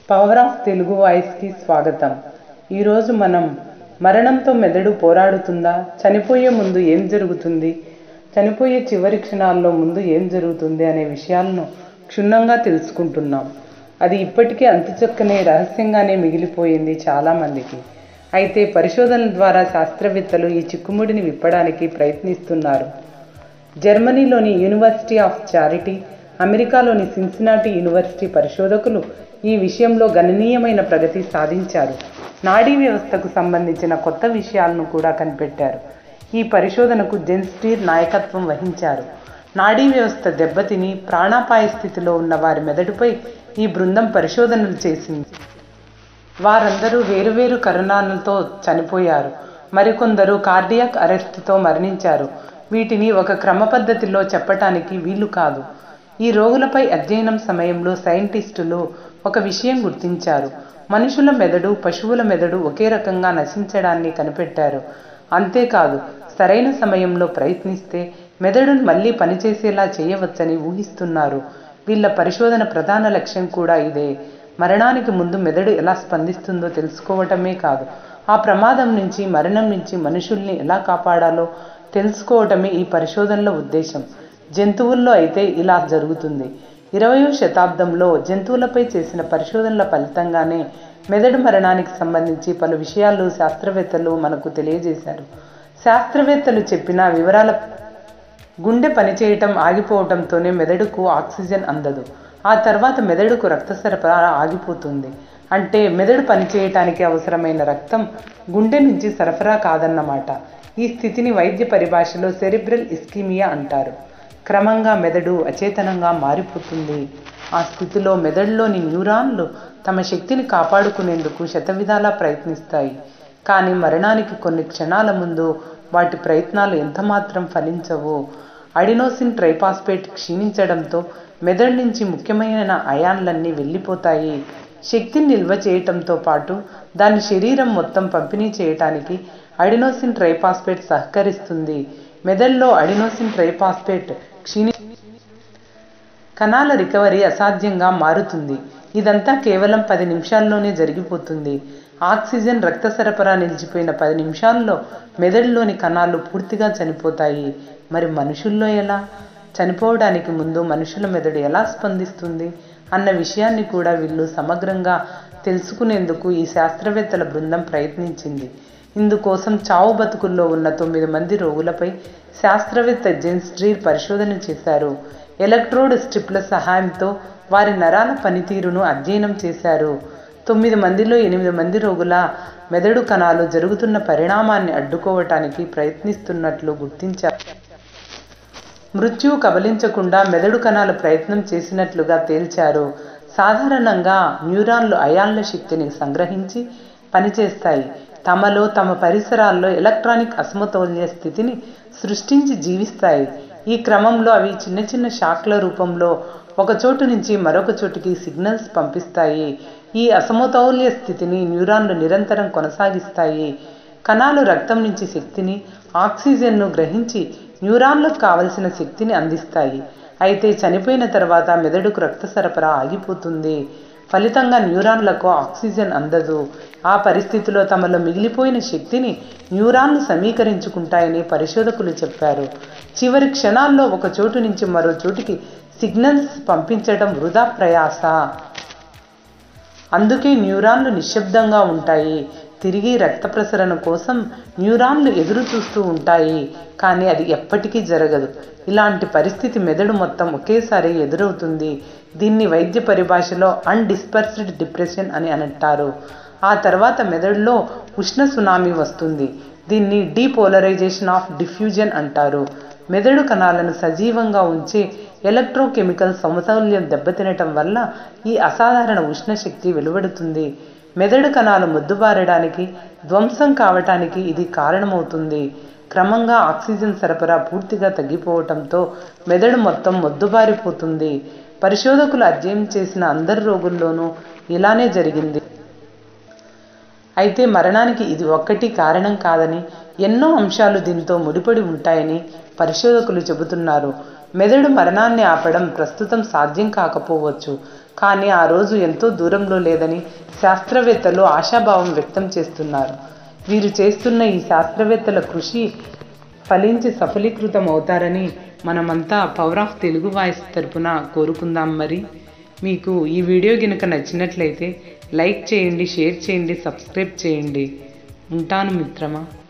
power of Telugu వాయిస్కి స్వాగతం ఈరోజు మనం మరణంతో మెదడు పోరాడుతుందా చనిపోయే ముందు ఏం జరుగుతుంది చనిపోయే చివరి క్షణాల్లో ముందు ఏం జరుగుతుంది అనే విషయాలను క్షుణ్ణంగా తెలుసుకుంటున్నాం అది ఇప్పటికీ అంతుచక్కనే రహస్యంగానే మిగిలిపోయింది చాలామందికి అయితే పరిశోధనల ద్వారా శాస్త్రవేత్తలు ఈ చిక్కుముడిని విప్పడానికి ప్రయత్నిస్తున్నారు జర్మనీలోని యూనివర్సిటీ ఆఫ్ చారిటీ అమెరికాలోని సిన్సినాటి యూనివర్సిటీ పరిశోధకులు ఈ విషయంలో గణనీయమైన ప్రగతి సాధించారు నాడీ వ్యవస్థకు సంబంధించిన కొత్త విషయాలను కూడా కనిపెట్టారు ఈ పరిశోధనకు జెన్ స్టీర్ నాయకత్వం వహించారు నాడీ వ్యవస్థ దెబ్బతిని ప్రాణాపాయ స్థితిలో ఉన్న వారి మెదడుపై ఈ బృందం పరిశోధనలు చేసింది వారందరూ వేరువేరు కరోనాలతో చనిపోయారు మరికొందరు కార్డియాక్ అరెస్ట్తో మరణించారు వీటిని ఒక క్రమ పద్ధతిలో చెప్పటానికి వీలు కాదు ఈ రోగులపై అధ్యయనం సమయంలో సైంటిస్టులు ఒక విషయం గుర్తించారు మనుషుల మెదడు పశువుల మెదడు ఒకే రకంగా నశించడాన్ని కనిపెట్టారు అంతేకాదు సరైన సమయంలో ప్రయత్నిస్తే మెదడును మళ్ళీ పనిచేసేలా చేయవచ్చని ఊహిస్తున్నారు వీళ్ళ పరిశోధన ప్రధాన లక్ష్యం కూడా ఇదే మరణానికి ముందు మెదడు ఎలా స్పందిస్తుందో తెలుసుకోవటమే కాదు ఆ ప్రమాదం నుంచి మరణం నుంచి మనుషుల్ని ఎలా కాపాడాలో తెలుసుకోవటమే ఈ పరిశోధనల ఉద్దేశం జంతువుల్లో అయితే ఇలా జరుగుతుంది ఇరవయో శతాబ్దంలో జంతువులపై చేసిన పరిశోధనల ఫలితంగానే మెదడు మరణానికి సంబంధించి పలు విషయాలు శాస్త్రవేత్తలు మనకు తెలియజేశారు శాస్త్రవేత్తలు చెప్పిన వివరాల గుండె పనిచేయటం ఆగిపోవటంతోనే మెదడుకు ఆక్సిజన్ అందదు ఆ తర్వాత మెదడుకు రక్త సరఫరా ఆగిపోతుంది అంటే మెదడు పనిచేయటానికి అవసరమైన రక్తం గుండె నుంచి సరఫరా కాదన్నమాట ఈ స్థితిని వైద్య పరిభాషలో సెరిబ్రల్ ఇస్కీమియా అంటారు క్రమంగా మెదడు అచేతనంగా మారిపోతుంది ఆ స్థితిలో మెదడులోని న్యూరాన్లు తమ శక్తిని కాపాడుకునేందుకు శతవిధాలా ప్రయత్నిస్తాయి కానీ మరణానికి కొన్ని క్షణాల ముందు వాటి ప్రయత్నాలు ఎంతమాత్రం ఫలించవు అడినోసిన్ ట్రైపాస్పేట్ క్షీణించడంతో మెదడు నుంచి ముఖ్యమైన అయాన్లన్నీ వెళ్ళిపోతాయి శక్తిని నిల్వ చేయటంతో పాటు దాని శరీరం మొత్తం పంపిణీ చేయటానికి అడినోసిన్ ట్రైపాస్పేట్ సహకరిస్తుంది మెదడులో అడినోసిన్ ట్రైపాస్పేట్ క్షీణి కణాల రికవరీ అసాధ్యంగా మారుతుంది ఇదంతా కేవలం పది నిమిషాల్లోనే జరిగిపోతుంది ఆక్సిజన్ రక్త సరఫరా నిలిచిపోయిన పది నిమిషాల్లో మెదడులోని కణాలు పూర్తిగా చనిపోతాయి మరి మనుషుల్లో ఎలా చనిపోవడానికి ముందు మనుషుల మెదడు ఎలా స్పందిస్తుంది అన్న విషయాన్ని కూడా వీళ్ళు సమగ్రంగా తెలుసుకునేందుకు ఈ శాస్త్రవేత్తల బృందం ప్రయత్నించింది ఇందుకోసం చావు బతుకుల్లో ఉన్న తొమ్మిది మంది రోగులపై శాస్త్రవేత్త జెన్ స్ట్రీర్ పరిశోధన చేశారు ఎలక్ట్రోడ్ స్ట్రిప్ల సహాయంతో వారి నరాల పనితీరును అధ్యయనం చేశారు తొమ్మిది మందిలో ఎనిమిది మంది రోగుల మెదడు కణాలు జరుగుతున్న పరిణామాన్ని అడ్డుకోవటానికి ప్రయత్నిస్తున్నట్లు గుర్తించారు మృత్యువు కబలించకుండా మెదడు కణాలు ప్రయత్నం చేసినట్లుగా తేల్చారు సాధారణంగా న్యూరాన్లు అయాన్ల శక్తిని సంగ్రహించి పనిచేస్తాయి తమలో తమ పరిసరాల్లో ఎలక్ట్రానిక్ అసమతౌల్య స్థితిని సృష్టించి జీవిస్తాయి ఈ క్రమంలో అవి చిన్న చిన్న షాక్ల రూపంలో ఒక చోటు నుంచి మరొక చోటుకి సిగ్నల్స్ పంపిస్తాయి ఈ అసమతౌల్య స్థితిని న్యూరాన్లు నిరంతరం కొనసాగిస్తాయి కణాలు రక్తం నుంచి శక్తిని ఆక్సిజన్ను గ్రహించి న్యూరాన్లకు కావలసిన శక్తిని అందిస్తాయి అయితే చనిపోయిన తర్వాత మెదడుకు రక్త సరఫరా ఆగిపోతుంది ఫలితంగా న్యూరాన్లకు ఆక్సిజన్ అందదు ఆ పరిస్థితిలో తమలో మిగిలిపోయిన శక్తిని న్యూరాన్లు సమీకరించుకుంటాయని పరిశోధకులు చెప్పారు చివరి క్షణాల్లో ఒక చోటు నుంచి మరో చోటుకి సిగ్నల్స్ పంపించడం వృధా ప్రయాస అందుకే న్యూరాన్లు నిశ్శబ్దంగా ఉంటాయి తిరిగి రక్త ప్రసరణ కోసం న్యూరాన్లు ఎదురు చూస్తూ ఉంటాయి కానీ అది ఎప్పటికీ జరగదు ఇలాంటి పరిస్థితి మెదడు మొత్తం ఒకేసారి ఎదురవుతుంది దీన్ని వైద్య పరిభాషలో అన్డిస్పర్స్డ్ డిప్రెషన్ అని అంటారు ఆ తర్వాత మెదడులో ఉష్ణ సునామీ వస్తుంది దీన్ని డీపోలరైజేషన్ ఆఫ్ డిఫ్యూజన్ అంటారు మెదడు కణాలను సజీవంగా ఉంచే ఎలక్ట్రోకెమికల్ సమతౌల్యం దెబ్బతినటం వల్ల ఈ అసాధారణ ఉష్ణశక్తి వెలువడుతుంది మెదడు కణాలు మొద్దుబారడానికి ధ్వంసం కావటానికి ఇది కారణమవుతుంది క్రమంగా ఆక్సిజన్ సరఫరా పూర్తిగా తగ్గిపోవటంతో మెదడు మొత్తం మొద్దుబారిపోతుంది పరిశోధకులు అధ్యయనం చేసిన అందరి రోగుల్లోనూ ఇలానే జరిగింది అయితే మరణానికి ఇది ఒక్కటి కారణం కాదని ఎన్నో అంశాలు దీంతో ముడిపడి ఉంటాయని పరిశోధకులు చెబుతున్నారు మెదడు మరణాన్ని ఆపడం ప్రస్తుతం సాధ్యం కాకపోవచ్చు కానీ ఆ రోజు ఎంతో దూరంలో లేదని శాస్త్రవేత్తలు ఆశాభావం వ్యక్తం చేస్తున్నారు వీరు చేస్తున్న ఈ శాస్త్రవేత్తల కృషి ఫలించి సఫలీకృతం అవుతారని మనమంతా పవర్ ఆఫ్ తెలుగు వాయిస్ తరపున కోరుకుందాం మరి మీకు ఈ వీడియో కనుక నచ్చినట్లయితే లైక్ చేయండి షేర్ చేయండి సబ్స్క్రైబ్ చేయండి ఉంటాను మిత్రమా